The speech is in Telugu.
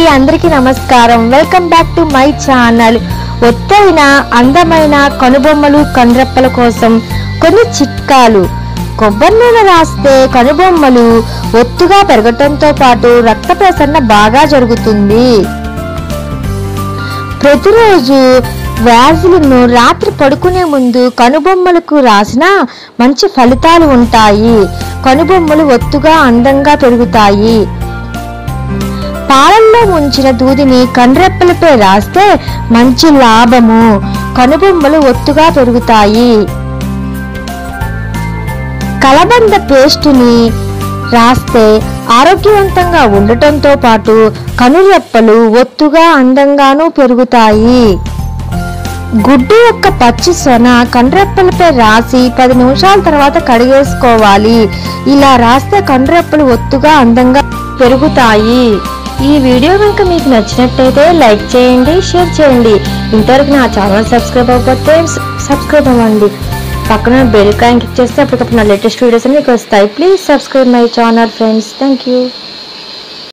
అందరికీ నమస్కారం welcome back to my channel ఒత్తైన అందమైన కనుబొమ్మలు కండ్రెప్పల కోసం కొన్ని చిట్కాలు కొబ్బరి నూనె రాస్తే కనుబొమ్మలు ఒత్తుగా పెరగటంతో పాటు రక్త ప్రసరణ బాగా జరుగుతుంది ప్రతిరోజు వ్యాజిలను రాత్రి పడుకునే ముందు కనుబొమ్మలకు రాసినా మంచి ఫలితాలు ఉంటాయి కనుబొమ్మలు ఒత్తుగా అందంగా పెరుగుతాయి పాలల్లో ఉంచిన దూదిని కండ్రెప్పలపై రాస్తే మంచి లాభము కనుబొమ్మలు ఒత్తుగా పెరుగుతాయి కలబంద పేస్టుని రాస్తే ఆరోగ్యవంతంగా ఉండటంతో పాటు కనురెప్పలు ఒత్తుగా అందంగానూ పెరుగుతాయి గుడ్డు యొక్క పచ్చి సొన కండ్రెప్పలపై రాసి పది నిమిషాల తర్వాత కడిగేసుకోవాలి ఇలా రాస్తే కండ్రెప్పలు ఒత్తుగా అందంగా పెరుగుతాయి ఈ వీడియో కనుక మీకు నచ్చినట్టయితే లైక్ చేయండి షేర్ చేయండి ఇంతవరకు నా ఛానల్ సబ్స్క్రైబ్ అవ్వకపోతే సబ్స్క్రైబ్ అవ్వండి పక్కన బెల్ కాయిన్ క్లిక్ చేస్తే అప్పటికప్పుడు నా లేటెస్ట్ వీడియోస్ మీకు వస్తాయి please subscribe my channel friends thank you